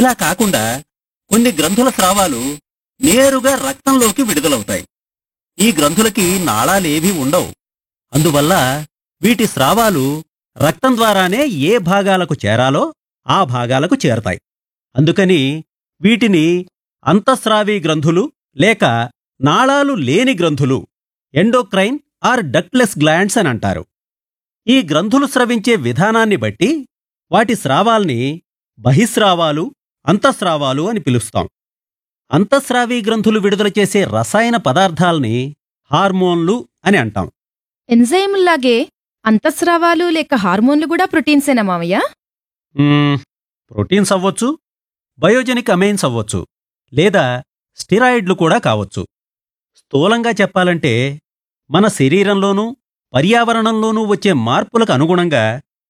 ఇలా కాకుండా కొన్ని గ్రంథుల స్రావాలు నేరుగా రక్తంలోకి విడుదలవుతాయి ఈ గ్రంథులకి నాళాలేవీ ఉండవు అందువల్ల వీటి స్రావాలు రక్తం ద్వారానే ఏ భాగాలకు చేరాలో ఆ భాగాలకు చేరతాయి అందుకని వీటిని అంతఃస్రావి గ్రంథులు లేక నాళాలు లేని గ్రంథులు ఎండోక్రైన్ ఆర్ డక్ట్లెస్ గ్లాండ్స్ అని అంటారు ఈ గ్రంథులు స్రవించే విధానాన్ని బట్టి వాటి స్రావాల్ని బహిస్రావాలు అంతఃస్రావాలు అని పిలుస్తాం అంతఃస్రావి గ్రంథులు విడుదల చేసే రసాయన పదార్థాల్ని హార్మోన్లు అని అంటాం ఎంజైముల్లాగే అంతఃస్రావాలు లేక హార్మోన్లు కూడా ప్రోటీన్సేనా మావయ్య మ్మ్, ప్రోటీన్స్ అవ్వచ్చు బయోజెనిక్ అమైన్స్ అవ్వచ్చు లేదా స్టిరాయిడ్లు కూడా కావచ్చు స్థూలంగా చెప్పాలంటే మన శరీరంలోనూ పర్యావరణంలోనూ వచ్చే మార్పులకు అనుగుణంగా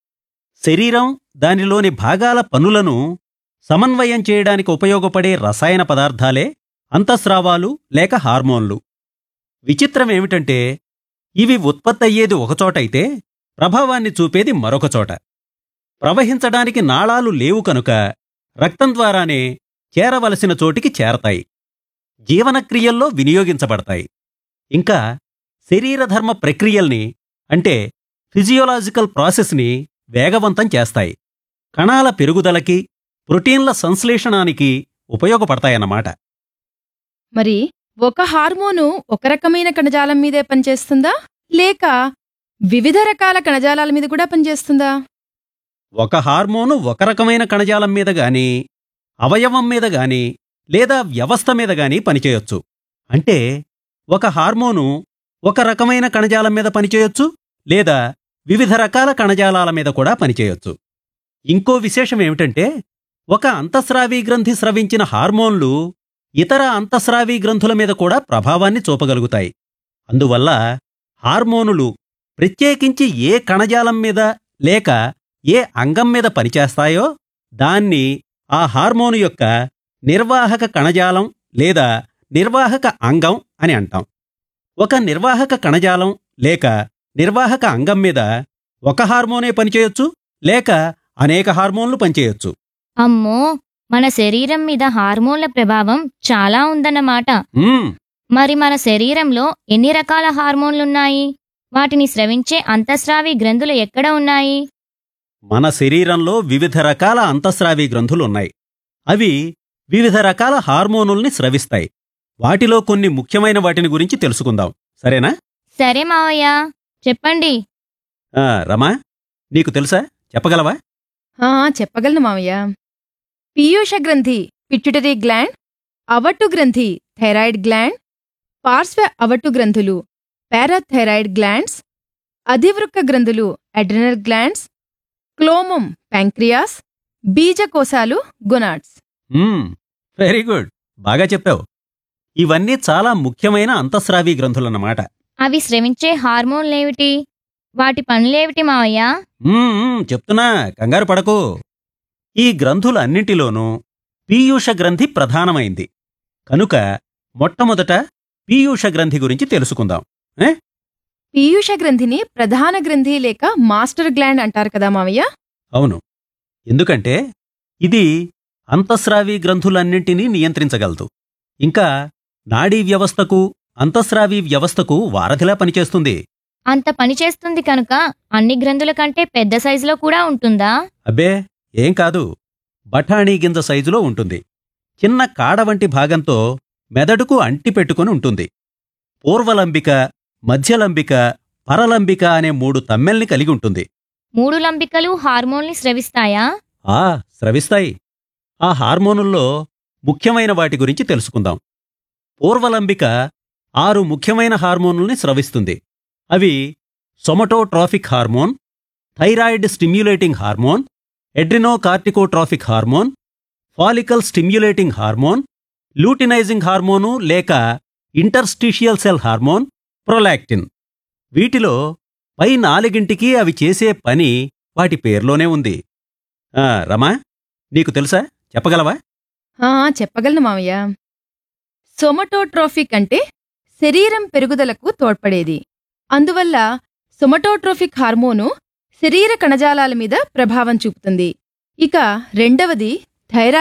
శరీరం దానిలోని భాగాల పనులను సమన్వయం చేయడానికి ఉపయోగపడే రసాయన పదార్థాలే అంతఃస్రావాలు లేక హార్మోన్లు విచిత్రమేమిటంటే ఇవి ఉత్పత్తయ్యేది ఒకచోటైతే ప్రభావాన్ని చూపేది మరొక చోట ప్రవహించడానికి నాళాలు లేవు కనుక రక్తం ద్వారానే చేరవలసిన చోటికి చేరతాయి జీవనక్రియల్లో వినియోగించబడతాయి ఇంకా శరీరధర్మ ప్రక్రియల్ని అంటే ఫిజియోలాజికల్ ప్రాసెస్ని వేగవంతం చేస్తాయి కణాల పెరుగుదలకి ప్రోటీన్ల సంశ్లేషణానికి ఉపయోగపడతాయన్నమాట మరి ఒక హార్మోను ఒక రకమైన కణజాలం మీదే పనిచేస్తుందా లేక వివిధ రకాల కణజాలాల మీద కూడా పనిచేస్తుందా ఒక హార్మోను ఒక రకమైన కణజాలం మీద గాని అవయవం మీద గాని లేదా వ్యవస్థ మీద గాని పనిచేయొచ్చు అంటే ఒక హార్మోను ఒక రకమైన కణజాలం మీద పనిచేయొచ్చు లేదా వివిధ రకాల కణజాలాల మీద కూడా పనిచేయొచ్చు ఇంకో విశేషం ఏమిటంటే ఒక అంతఃస్రావి గ్రంథి స్రవించిన హార్మోన్లు ఇతర అంతఃస్రావి గ్రంథుల మీద కూడా ప్రభావాన్ని చూపగలుగుతాయి అందువల్ల హార్మోనులు ప్రత్యేకించి ఏ కణజాలం మీద లేక ఏ అంగం మీద పనిచేస్తాయో దాన్ని ఆ హార్మోను యొక్క నిర్వాహక కణజాలం లేదా నిర్వాహక అంగం అని అంటాం ఒక నిర్వాహక కణజాలం లేక నిర్వాహక అంగం మీద ఒక హార్మోనే పనిచేయొచ్చు లేక అనేక హార్మోన్లు పనిచేయొచ్చు అమ్మో మన శరీరం మీద హార్మోన్ల ప్రభావం చాలా ఉందన్నమాట మ్మ్, మరి మన శరీరంలో ఎన్ని రకాల హార్మోన్లున్నాయి వాటిని స్రవించే అంతఃస్రావి గ్రంథులు ఎక్కడ ఉన్నాయి మన శరీరంలో వివిధ రకాల అంతఃస్రావి గ్రంథులున్నాయి అవి వివిధ రకాల హార్మోనుల్ని స్రవిస్తాయి వాటిలో కొన్ని ముఖ్యమైన వాటిని గురించి తెలుసుకుందాం సరేనా సరే మావయ్య చెప్పండి ఆ, రమా నీకు తెలుసా చెప్పగలవా ఆ, చెప్పగలను మావయ్య పీయూష గ్రంథి పిట్యుటరీ గ్లాండ్ అవట్టు గ్రంథి థైరాయిడ్ గ్లాండ్ పార్శ్వ అవట్టు గ్రంథులు పారాథైరాయిడ్ గ్లాండ్స్ అధివృక్క గ్రంథులు అడ్రినల్ గ్లాండ్స్ క్లోమం ప్యాంక్రియాస్ బీజకోశాలు గొనాడ్స్ మ్మ్, వెరీ గుడ్ బాగా చెప్పావు ఇవన్నీ చాలా ముఖ్యమైన అంతఃస్రావి గ్రంథులన్నమాట అవి స్రవించే హార్మోన్లేమిటి వాటి పనులేమిటి మావయ్య మ్మ్, మ్మ్, చెప్తున్నా కంగారు పడకు ఈ గ్రంథులన్నింటిలోనూ పీయూష గ్రంథి ప్రధానమైంది కనుక మొట్టమొదట పీయూష గ్రంథి గురించి తెలుసుకుందాం పీయూష గ్రంథిని ప్రధాన గ్రంథి లేక మాస్టర్ గ్లాండ్ అంటారు కదా మావయ్య అవును ఎందుకంటే ఇది అంతఃస్రావి గ్రంథులన్నింటినీ నియంత్రించగలదు ఇంకా నాడీ వ్యవస్థకు అంతఃస్రావి వ్యవస్థకు వారధిలా పనిచేస్తుంది అంత పని చేస్తుంది కనుక అన్ని గ్రంథుల కంటే పెద్ద సైజులో కూడా ఉంటుందా అబ్బే ఏం కాదు బఠాణీ గింజ సైజులో ఉంటుంది చిన్న కాడ వంటి భాగంతో మెదడుకు అంటి పెట్టుకుని ఉంటుంది పూర్వలంబిక మధ్యలంబిక పరలంబిక అనే మూడు తమ్మెల్ని కలిగి ఉంటుంది మూడు లంబికలు హార్మోన్లు స్రవిస్తాయా ఆ స్రవిస్తాయి ఆ హార్మోనుల్లో ముఖ్యమైన వాటి గురించి తెలుసుకుందాం పూర్వలంబిక ఆరు ముఖ్యమైన హార్మోనుల్ని స్రవిస్తుంది అవి somatotrophic hormone thyroid stimulating hormone adrenocorticotrophic hormone follicle stimulating hormone luteinising hormone లేక ఇంటర్స్టిషియల్ సెల్ హార్మోన్ ప్రొలాక్టిన్ వీటిలో పై నాలుగింటికి అవి చేసే పని వాటి పేర్లోనే ఉంది ఆ, రమా నీకు తెలుసా చెప్పగలవా ఆ, చెప్పగలను మావయ్య సొమటోట్రోఫిక్ అంటే శరీరం పెరుగుదలకు తోడ్పడేది అందువల్ల సొమటోట్రోఫిక్ హార్మోను శరీర కణజాలాల మీద ప్రభావం చూపుతుంది ఇక రెండవది థైరాయిడ్